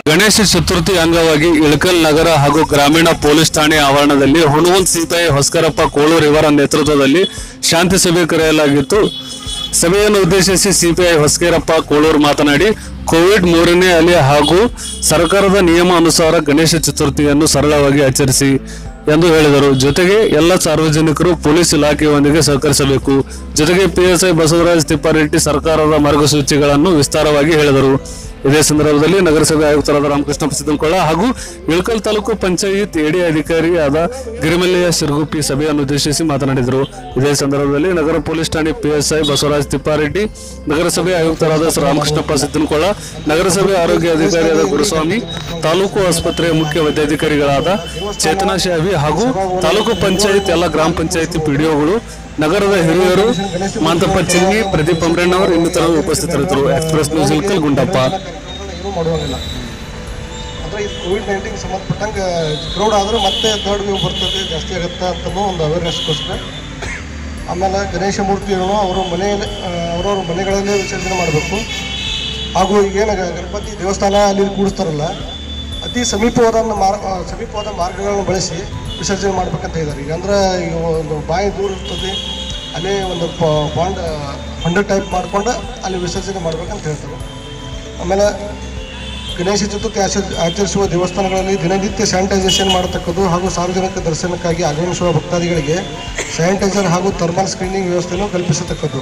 ಗಣೇಶ ಚತುರ್ಥಿ ಅಂಗವಾಗಿ ಇಳಕಲ್ ನಗರ ಹಾಗೂ ಗ್ರಾಮೀಣ ಪೊಲೀಸ್ ಠಾಣೆ ಆವರಣದಲ್ಲಿ ಹುಣಗುಂದ್ ಸಿಪಿಐ ಹೊಸ್ಕರಪ್ಪ ಕೋಳೂರ್ ಇವರ ನೇತೃತ್ವದಲ್ಲಿ ಶಾಂತಿ ಸಭೆ ಕರೆಯಲಾಗಿತ್ತು ಸಭೆಯನ್ನು ಉದ್ದೇಶಿಸಿ ಸಿಪಿಐ ಹೊಸ್ಕೇರಪ್ಪ ಕೋಳೂರ್ ಮಾತನಾಡಿ ಕೋವಿಡ್ ಮೂರನೇ ಅಲೆ ಹಾಗೂ ಸರ್ಕಾರದ ನಿಯಮ ಅನುಸಾರ ಗಣೇಶ ಚತುರ್ಥಿಯನ್ನು ಸರಳವಾಗಿ ಆಚರಿಸಿ ಎಂದು ಹೇಳಿದರು ಜೊತೆಗೆ ಎಲ್ಲ ಸಾರ್ವಜನಿಕರು ಪೊಲೀಸ್ ಇಲಾಖೆಯೊಂದಿಗೆ ಸಹಕರಿಸಬೇಕು ಜೊತೆಗೆ ಪಿಎಸ್ಐ ಬಸವರಾಜ್ ತಿಪ್ಪಾರೆಡ್ಡಿ ಸರ್ಕಾರದ ಮಾರ್ಗಸೂಚಿಗಳನ್ನು ವಿಸ್ತಾರವಾಗಿ ಹೇಳಿದರು ಇದೇ ಸಂದರ್ಭದಲ್ಲಿ ನಗರಸಭೆ ಆಯುಕ್ತರಾದ ರಾಮಕೃಷ್ಣ ಸಿದ್ದನಕೊಳ್ಳ ಹಾಗೂ ಇಳಕಲ್ ತಾಲೂಕು ಪಂಚಾಯತ್ ಎಡಿ ಅಧಿಕಾರಿಯಾದ ಗಿರಿಮಲ್ಲಯ್ಯ ಶಿರಗುಪ್ಪಿ ಸಭೆಯನ್ನು ಉದ್ದೇಶಿಸಿ ಮಾತನಾಡಿದರು ಇದೇ ಸಂದರ್ಭದಲ್ಲಿ ನಗರ ಪೊಲೀಸ್ ಠಾಣೆ ಪಿಎಸ್ಐ ಬಸವರಾಜ್ ತಿಪ್ಪಾರೆಡ್ಡಿ ನಗರಸಭೆ ಆಯುಕ್ತರಾದ ರಾಮಕೃಷ್ಣಪ್ಪ ಸಿದ್ದನಕೊಳ್ಳ ನಗರಸಭೆ ಆರೋಗ್ಯ ಅಧಿಕಾರಿಯಾದ ಗುರುಸ್ವಾಮಿ ತಾಲೂಕು ಆಸ್ಪತ್ರೆಯ ಮುಖ್ಯ ವೈದ್ಯಾಧಿಕಾರಿಗಳಾದ ಚೇತನಾ ಶಾವಿ ಹಾಗೂ ತಾಲೂಕು ಪಂಚಾಯತ್ ಎಲ್ಲ ಗ್ರಾಮ ಪಂಚಾಯತಿ ಪಿಡಿಒಗಳು ನಗರದ ಹಿರಿಯರು ಮಾಂತಪ್ಪ ಚಿನ್ನಿ ಪ್ರದೀಪ್ ಅಮ್ರಣ್ಣವರು ಇನ್ನಿತರರು ಉಪಸ್ಥಿತರಿದ್ದರು ಎಕ್ಸ್ಪ್ರೆಸ್ ನ್ಯೂಸ್ ಇಲ್ಕಲ್ ಗುಂಡಪ್ಪ ಏನೂ ಮಾಡುವಂಗಿಲ್ಲ ಅಂದರೆ ಇದು ಕೋವಿಡ್ ನೈನ್ಟೀನ್ ಸಂಬಂಧಪಟ್ಟಂಗೆ ಕ್ರೌಡ್ ಆದ್ರೆ ಮತ್ತೆ ಥರ್ಡ್ ವೇವ್ ಬರ್ತದೆ ಜಾಸ್ತಿ ಆಗುತ್ತೆ ಅಂತಲೂ ಒಂದು ಅವೇರ್ನೆಸ್ಗೋಸ್ಕರ ಆಮೇಲೆ ಗಣೇಶ ಮೂರ್ತಿಗಳನ್ನು ಅವರು ಮನೆಯಲ್ಲಿ ಅವರವ್ರ ಮನೆಗಳಲ್ಲೇ ವಿಸರ್ಜನೆ ಮಾಡಬೇಕು ಹಾಗೂ ಈಗೇನು ಗ- ಗಣಪತಿ ದೇವಸ್ಥಾನ ಅಲ್ಲಿ ಇಲ್ಲಿ ಕೂಡಿಸ್ತಾರಲ್ಲ ಅತಿ ಸಮೀಪವಾದ ಮಾರ್ ಆ, ಸಮೀಪವಾದ ಮಾರ್ಗಗಳನ್ನು ಬಳಸಿ ವಿಸರ್ಜನೆ ಮಾಡ್ಬೇಕಂತ ಇದ್ದಾರೆ ಈಗ ಅಂದ್ರೆ ಈಗ ಒಂದು ಬಾಯಿ ದೂರ ಇರ್ತದೆ ಅಲ್ಲೇ ಒಂದು ಬಾಂಡ್ ಹೊಂಡ ಟೈಪ್ ಮಾಡ್ಕೊಂಡು ಅಲ್ಲಿ ವಿಸರ್ಜನೆ ಮಾಡ್ಬೇಕಂತ ಹೇಳ್ತಾರೆ ಆಮೇಲೆ ಗಣೇಶ ಚತುರ್ಥಿ ಆಚ ಆಚರಿಸುವ ದೇವಸ್ಥಾನಗಳಲ್ಲಿ ದಿನನಿತ್ಯ ಸ್ಯಾನಿಟೈಸೇಷನ್ ಮಾಡತಕ್ಕದ್ದು ಹಾಗೂ ಸಾರ್ವಜನಿಕ ದರ್ಶನಕ್ಕಾಗಿ ಆಗಮಿಸುವ ಭಕ್ತಾದಿಗಳಿಗೆ ಸ್ಯಾನಿಟೈಸರ್ ಹಾಗೂ ಥರ್ಮಲ್ ಸ್ಕ್ರೀನಿಂಗ್ ವ್ಯವಸ್ಥೆಯನ್ನು ಕಲ್ಪಿಸತಕ್ಕದ್ದು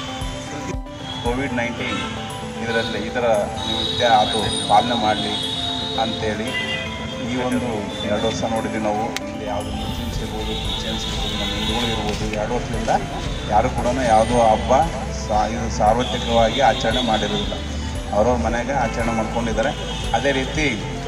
ಕೋವಿಡ್ ನೈನ್ಟೀನ್ ಇದರಲ್ಲಿ ಇದರ ನಿತ್ಯ ಅದು ಪಾಲನೆ ಮಾಡಲಿ ಅಂಥೇಳಿ ಈ ಒಂದು ಎರಡು ವರ್ಷ ನೋಡಿದ್ವಿ ನಾವು ಇಲ್ಲಿ ಯಾವುದು ಮುಸ್ಲಿಮ್ಸ್ ಇರ್ಬೋದು ಕ್ರಿಶ್ಚಿಯನ್ಸ್ ಇರ್ಬೋದು ನಮ್ಮ ಹಿಂದೂಗಳು ಇರ್ಬೋದು ಎರಡು ವರ್ಷದಿಂದ ಯಾರು ಕೂಡ ಯಾವುದೋ ಹಬ್ಬ ಸಾ ಇದು ಸಾರ್ವತ್ರಿಕವಾಗಿ ಆಚರಣೆ ಮಾಡಿರೋದಿಲ್ಲ ಅವ್ರವ್ರ ಮನೆಗೆ ಆಚರಣೆ ಮಾಡ್ಕೊಂಡಿದ್ದಾರೆ ಅದೇ ರೀತಿ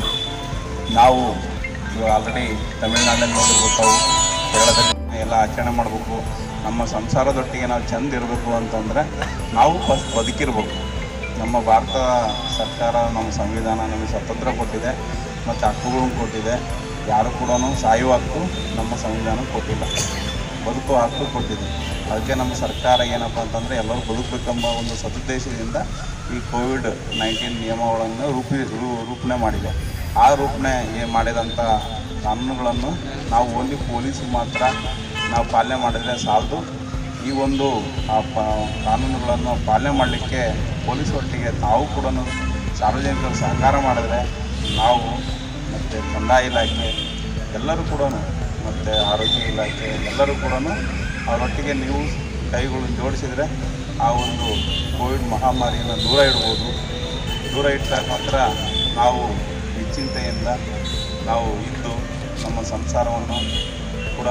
ನಾವು ಆಲ್ರೆಡಿ ತಮಿಳ್ನಾಡಲ್ಲಿ ನೋಡಿರ್ಬೇಕು ತಾವು ಕೇರಳದಲ್ಲಿ ಎಲ್ಲ ಆಚರಣೆ ಮಾಡಬೇಕು ನಮ್ಮ ಸಂಸಾರದೊಟ್ಟಿಗೆ ನಾವು ಚಂದ ಇರಬೇಕು ಅಂತಂದರೆ ನಾವು ಫಸ್ಟ್ ಬದುಕಿರ್ಬೇಕು ನಮ್ಮ ಭಾರತ ಸರ್ಕಾರ ನಮ್ಮ ಸಂವಿಧಾನ ನಮಗೆ ಸ್ವತಂತ್ರ ಕೊಟ್ಟಿದೆ ಮತ್ತು ಹಕ್ಕುಗಳನ್ನು ಕೊಟ್ಟಿದೆ ಯಾರು ಕೂಡ ಸಾಯುವ ಹಕ್ಕು ನಮ್ಮ ಸಂವಿಧಾನ ಕೊಟ್ಟಿಲ್ಲ ಬದುಕುವ ಹಕ್ಕು ಕೊಟ್ಟಿದೆ ಅದಕ್ಕೆ ನಮ್ಮ ಸರ್ಕಾರ ಏನಪ್ಪ ಅಂತಂದರೆ ಎಲ್ಲರೂ ಬದುಕಬೇಕೆಂಬ ಒಂದು ಸದುದ್ದೇಶದಿಂದ ಈ ಕೋವಿಡ್ ನೈನ್ಟೀನ್ ನಿಯಮಗಳನ್ನು ರೂಪಿ ರೂ- ರೂಪಣೆ ಮಾಡಿದೆ ಆ ರೂಪಣೆ ಏನು ಮಾಡಿದಂಥ ಕಾನೂನುಗಳನ್ನು ನಾವು ಓನ್ಲಿ ಪೊಲೀಸಿಗೆ ಮಾತ್ರ ನಾವು ಪಾಲನೆ ಮಾಡಿದರೆ ಸಾಲದು ಈ ಒಂದು ಆ ಪ ಕಾನೂನುಗಳನ್ನು ಪಾಲನೆ ಮಾಡಲಿಕ್ಕೆ ಪೊಲೀಸ್ ಒಟ್ಟಿಗೆ ತಾವು ಕೂಡ ಸಾರ್ವಜನಿಕರು ಸಹಕಾರ ಮಾಡಿದ್ರೆ ನಾವು ಮತ್ತು ಕಂದಾಯ ಇಲಾಖೆ ಎಲ್ಲರೂ ಕೂಡ ಮತ್ತು ಆರೋಗ್ಯ ಇಲಾಖೆ ಎಲ್ಲರೂ ಕೂಡ ಅವರೊಟ್ಟಿಗೆ ನೀವು ಕೈಗಳು ಜೋಡಿಸಿದರೆ ಆ ಒಂದು ಕೋವಿಡ್ ಮಹಾಮಾರಿಯನ್ನು ದೂರ ಇಡ್ಬೋದು ದೂರ ಇಟ್ಟಾಗ ಮಾತ್ರ ನಾವು ನಿಶ್ಚಿಂತೆಯಿಂದ ನಾವು ಇದ್ದು ನಮ್ಮ ಸಂಸಾರವನ್ನು ಕೂಡ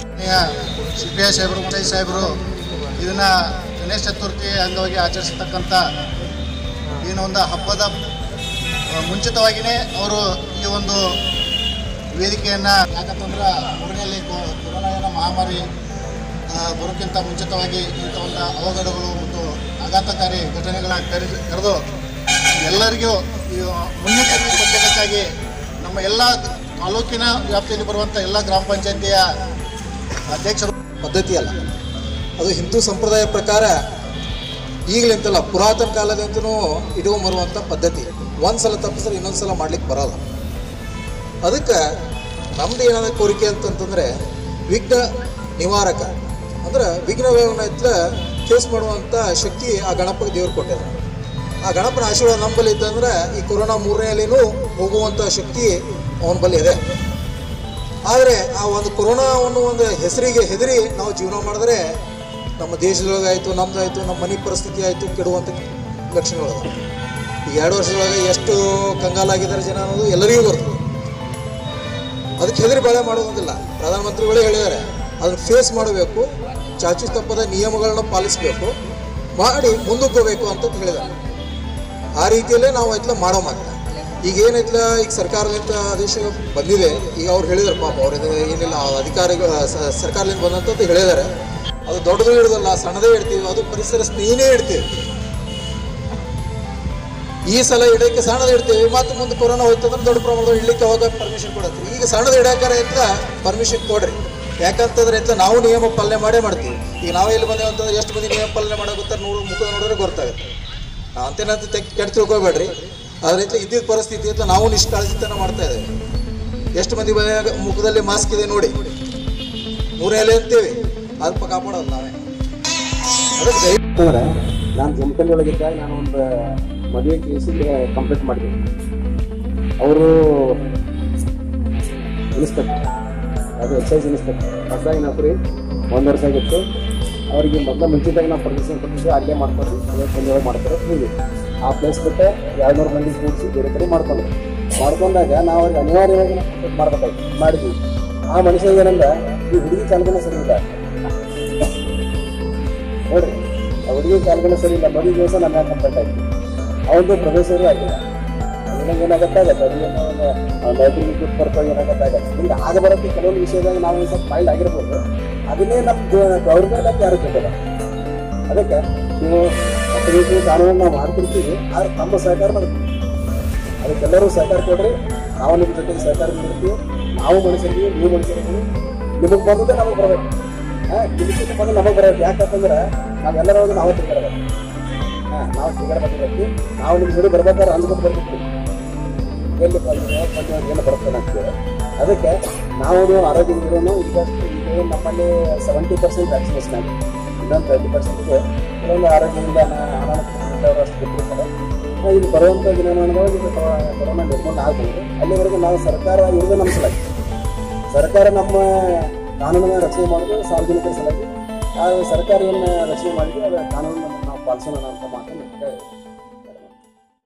ಸಿ ಪಿ ಐ ಸಾಹೇಬರು ಮುತ್ತೈ ಸಾಹೇಬರು ಇದನ್ನು ಗಣೇಶ ಚತುರ್ಥಿ ಅಂಗವಾಗಿ ಆಚರಿಸತಕ್ಕಂಥ ಏನು ಒಂದು ಹಬ್ಬದ ಆ, ಮುಂಚಿತವಾಗಿಯೇ ಅವರು ಈ ಒಂದು ವೇದಿಕೆಯನ್ನು ಯಾಕಂತಂದ್ರೆ ಮೂರನೆಯಲ್ಲಿ ಕೊರೋನಾ ಏನೋ ಮಹಾಮಾರಿ ಆ, ಬರೋಕ್ಕಿಂತ ಮುಂಚಿತವಾಗಿ ಇಂಥ ಒಂದು ಅವಘಡಗಳು ಮತ್ತು ಆಘಾತಕಾರಿ ಘಟನೆಗಳ ಕರೆ ಕರೆದು ಎಲ್ಲರಿಗೂ ಈ ಮುನ್ನೆಚ್ಚರಿಕೆ ಕೊಟ್ಟಿದ್ದಕ್ಕಾಗಿ ನಮ್ಮ ಎಲ್ಲ ತಾಲೂಕಿನ ವ್ಯಾಪ್ತಿಯಲ್ಲಿ ಬರುವಂಥ ಎಲ್ಲ ಗ್ರಾಮ ಪಂಚಾಯತಿಯ ಅಧ್ಯಕ್ಷರು ಪದ್ಧತಿ ಅಲ್ಲ ಅದು ಹಿಂದೂ ಸಂಪ್ರದಾಯ ಪ್ರಕಾರ ಈಗಲಿಂತಲ್ಲ ಪುರಾತನ ಕಾಲದಿಂದನೂ ಇಟ್ಕೊಂಬರುವಂಥ ಪದ್ಧತಿ ಒಂದು ಸಲ ತಪ್ಪಿಸಿದ್ರೆ ಇನ್ನೊಂದು ಸಲ ಮಾಡ್ಲಿಕ್ಕೆ ಬರಲ್ಲ ಅದಕ್ಕೆ ನಮ್ದು ಏನಾದ ಕೋರಿಕೆ ಅಂತಂತಂದರೆ ವಿಘ್ನ ನಿವಾರಕ ಅಂದ್ರೆ ವಿಘ್ನಗಳನ್ನ ಇತ್ತ ಫೇಸ್ ಮಾಡುವಂಥ ಶಕ್ತಿ ಆ ಗಣಪಗೆ ದೇವ್ರು ಕೊಟ್ಟಿದೆ ಆ ಗಣಪನ ಆಶೀರ್ವಾದ ನಂಬಲ್ಲಿ ಇದ್ದಂದ್ರೆ ಈ ಕೊರೋನಾ ಮೂರನೇ ಅಲ್ಲಿನೂ ಹೋಗುವಂಥ ಶಕ್ತಿ ಅವನ ಬಳಿ ಇದೆ ಆದರೆ ಆ ಒಂದು ಕೊರೋನಾವನ್ನು ಒಂದು ಹೆಸರಿಗೆ ಹೆದರಿ ನಾವು ಜೀವನ ಮಾಡಿದ್ರೆ ನಮ್ಮ ದೇಶದೊಳಗಾಯಿತು ನಮ್ದಾಯಿತು ನಮ್ಮ ಮನೆ ಪರಿಸ್ಥಿತಿ ಆಯಿತು ಕೆಡುವಂಥ ಲಕ್ಷಣಗಳು ಅದಾವ. ಈ ಎರಡು ವರ್ಷದೊಳಗೆ ಎಷ್ಟು ಕಂಗಾಲಾಗಿದ್ದಾರೆ ಜನ ಅನ್ನೋದು ಎಲ್ಲರಿಗೂ ಗೊತ್ತು ಅದಕ್ಕೆ ಹೆದರಿ ಬಾಳೆ ಮಾಡೋದಿಲ್ಲ ಪ್ರಧಾನಮಂತ್ರಿಗಳೇ ಹೇಳಿದ್ದಾರೆ ಅದನ್ನು ಫೇಸ್ ಮಾಡಬೇಕು ಚಾಚು ತಪ್ಪದ ನಿಯಮಗಳನ್ನ ಪಾಲಿಸಬೇಕು ಮಾಡಿ ಮುಂದಕ್ಕೆ ಹೋಗ್ಬೇಕು ಅಂತ ಹೇಳಿದ್ದಾರೆ ಆ ರೀತಿಯಲ್ಲೇ ನಾವು ಐತ್ಲ ಮಾಡೋ ಮಾತ್ರ ಈಗ ಏನೈತ್ಲ ಈಗ ಸರ್ಕಾರದಿಂದ ಆದೇಶ ಬಂದಿದೆ ಈಗ ಅವ್ರು ಹೇಳಿದಾರೆ ಪಾಪ ಅವ್ರ ಏನಿಲ್ಲ ಆ ಅಧಿಕಾರಿಗಳು ಸ- ಸರ್ಕಾರದಿಂದ ಬಂದಂಥದ್ದು ಹೇಳಿದ್ದಾರೆ ಅದು ದೊಡ್ಡದು ಇಡೋದಲ್ಲ ಸಣ್ಣದೇ ಇಡ್ತೀವಿ ಅದು ಪರಿಸರ ಸ್ನೇಹಿನೇ ಇಡ್ತೀವಿ ಈ ಸಲ ಇಡಕ್ಕೆ ಸಣ್ಣದು ಇಡ್ತೀವಿ ಮತ್ತೆ ಮುಂದೆ ಕೊರೋನಾ ಹೋಯ್ತಂದ್ರೆ ದೊಡ್ಡ ಪ್ರಮಾಣದಲ್ಲಿ ಇಡ್ಲಿಕ್ಕೆ ಅವಾಗ ಪರ್ಮಿಷನ್ ಕೊಡತ್ರಿ ಈಗ ಸಣ್ಣದು ಇಡಕ್ಕಾರ ಐತ್ಲ ಪರ್ಮಿಷನ್ ಕೊಡ್ರಿ ಯಾಕಂತಂದ್ರೆ ಐತ್ಲ ನಾವು ನಿಯಮ ಪಾಲನೆ ಮಾಡೇ ಮಾಡ್ತೀವಿ ಈಗ ನಾವು ಎಲ್ಲಿ ಬಂದೇವೆ ಅಂತಂದ್ರೆ ಎಷ್ಟು ಮಂದಿ ನಿಯಮ ಪಾಲನೆ ಮಾಡೋ ಗೊತ್ತಾರೆ ನೋಡು ಮುಖ ನೋಡಿದ್ರೆ ಗೊತ್ತಾಗುತ್ತೆ ಅಂತೇನಂತ ತೆಗ್ ಕೆಟ್ಟ ತಿಳ್ಕೊಬೇಡ್ರಿ ಅದ್ರ ರೀತಿ ಇದ್ದಿದ್ದ ಪರಿಸ್ಥಿತಿ ಇತ್ತು ನಾವು ನಿಷ್ಕಾಳಜಿತನ ಮಾಡ್ತಾ ಇದ್ದೇವೆ ಎಷ್ಟು ಮಂದಿ ಬಾಯಾಗ ಮುಖದಲ್ಲಿ ಮಾಸ್ಕ್ ಇದೆ ನೋಡಿ ಮೂರೇ ಎಲೆ ಅಂತೇವೆ ಅಲ್ಪ ಕಾಪಾಡೋದು ನಾವೇ ಅದಕ್ಕೆ ದಯವಿಟ್ಟು ಯಾಕಂದ್ರೆ ನಾನು ಜಮಖಂಡಿ ಒಳಗಿದ್ದಾಗ ನಾನು ಒಂದು ಮದುವೆ ಕೇಸಿಗೆ ಕಂಪ್ಲೀಟ್ ಮಾಡಿದೆ ಅವರು ಇನ್ಸ್ಪೆಕ್ಟರ್ ಅದು ಎಕ್ಸೈಸ್ ಇನ್ಸ್ಪೆಕ್ಟರ್ ಹೊಸದಾಗಿ ನೌಕರಿ ಒಂದು ವರ್ಷ ಆಗಿತ್ತು ಅವರಿಗೆ ಮೊದಲ ಮುಂಚಿತಾಗ ನಾವು ಪರ್ಮಿಷನ್ ಕೊಟ್ಟಿದ್ದು ಅಲ್ಲೇ ಮಾಡ್ಕೊಂಡು ಐವತ್ತೊಂದು ಮಾಡ್ತಾರೆ ಹೀಗೆ ಆ ಪ್ಲೇಸ್ ಬಿಟ್ಟೆ ಎರಡು ನೂರು ಮಂದಿ ಕೂಡಿಸಿ ಬೇರೆ ಕಡೆ ಮಾಡ್ಕೊಂಡ್ರು ಮಾಡ್ಕೊಂಡಾಗ ನಾವು ಅವ್ರಿಗೆ ಅನಿವಾರ್ಯವಾಗಿ ನಾವು ಮಾಡ್ಬೇಕಾಯ್ತು ಮಾಡಿದ್ವಿ ಆ ಮನುಷ್ಯ ಏನಂದ್ರೆ ಈ ಹುಡುಗಿ ಚಾಲಕನ ಸರಿ ಇಲ್ಲ ನೋಡ್ರಿ ಆ ಹುಡುಗಿ ಕಾಲ್ಗಳು ಸರಿ ಇಲ್ಲ ಮದುವೆ ದಿವಸ ನನ್ನ ಕಂಪ್ಲೇಂಟ್ ಆಯ್ತು ಅವನದು ಪ್ರದೇಶವೂ ಆಗಿಲ್ಲ ಅದ್ರಾಗ ಏನಾಗತ್ತಾಗತ್ತೆ ಅದೇನೋ ಲೈಬ್ರರಿ ದುಡ್ಡು ಬರ್ತಾವೆ ಏನಾಗತ್ತಾಗತ್ತೆ ಹಿಂಗೆ ಆಗ ಬರೋಕ್ಕೆ ಕೆಲವೊಂದು ವಿಷಯದಾಗ ನಾವು ಸ್ವಲ್ಪ ಮೈಲ್ಡ್ ಆಗಿರ್ಬೋದು ಅದನ್ನೇ ನಮ್ಮ ಗೌರ್ಮೆಂಟ್ ಯಾರು ಗೊತ್ತಿಲ್ಲ ಅದಕ್ಕೆ ನೀವು ಅಪರೇಷನ್ ಕಾನೂನು ನಾವು ಮಾಡ್ತಿರ್ತೀವಿ ಆದ್ರೆ ತಮ್ಮ ಸಹಕಾರ ಮಾಡ್ತೀವಿ ಅದಕ್ಕೆಲ್ಲರೂ ಸಹಕಾರ ಕೊಡ್ರಿ ನಾವು ನಿಮ್ಮ ಜೊತೆಗೆ ಸಹಕಾರ ನೀಡ್ತೀವಿ ನಾವು ಮನುಷ್ಯರಿಗೆ ನೀವು ಮನುಷ್ಯರಿಗೆ ನಿಮಗೆ ಬಂದದ್ದೇ ನಮಗೆ ಬರಬೇಕು ಹಾಂ ಇದಕ್ಕಿಂತ ಮೊದಲು ನಮಗೆ ಬರೋದು ಯಾಕಂತಂದ್ರೆ ನಾವೆಲ್ಲರೂ ಹೋಗಿ ನಾವು ತಿರ್ಗಾಡಬೇಕು ಹಾಂ ನಾವು ತಿರ್ಗಾಡಬೇಕು ನಾವು ನಿಮ್ಮ ಜೋಡಿ ಬರ್ಬೇಕಾದ್ರೆ ಅಂದ್ಬಿಟ್ಟು ಬರ್ತಿರ್ತೀವಿ ಎಲ್ಲಿ ಬಂದಿರೋ ಬಂದಿರೋ ಏನು ಬರ್ತದೆ ಅಂತೇಳಿ ಅದಕ್ಕೆ ನಾವು ಆರೋಗ್ಯದಿಂದಲೂ ಈಗಷ್ಟು ಈಗ ನಮ್ಮಲ್ಲಿ ಸೆವೆಂಟಿ ಪರ್ಸೆಂಟ್ ವ್ಯಾಕ್ಸಿನೇಷನ್ ಆಗಿದೆ ಇನ್ನೊಂದು ಟ್ವೆಂಟಿ ಪರ್ಸೆಂಟ್ಗೆ ಕೆಲವೊಂದು ಆರೋಗ್ಯದಿಂದ ಅನಾನುಕೂಲರು ಅಷ್ಟು ಬಿಟ್ಟಿರ್ತಾರೆ ಆ, ಇಲ್ಲಿ ಬರುವಂಥ ದಿನಮಾನಗಳು ಇದು ಕೊರೋ- ಕೊರೋನಾ ನಿರ್ಮೂಲನೆ ಆಗ್ಬೋದು ಅಲ್ಲಿವರೆಗೂ ನಾವು ಸರ್ಕಾರ ಇರೋದು ನಮ್ಮ ಸಲುವಾಗಿ ಸರ್ಕಾರ ನಮ್ಮ ಕಾನೂನನ್ನ ರಚನೆ ಮಾಡೋದು ಸಾರ್ವಜನಿಕರ ಸಲುವಾಗಿ ಆ ಸರ್ಕಾರ ಏನು ರಚನೆ ಮಾಡಿದ್ರೆ ಅದರ ಕಾನೂನನ್ನು ನಾವು ಪಾಲಿಸೋಣ ಅಂತ ಮಾತನ್ನು ಹೇಳ್ತೀನಿ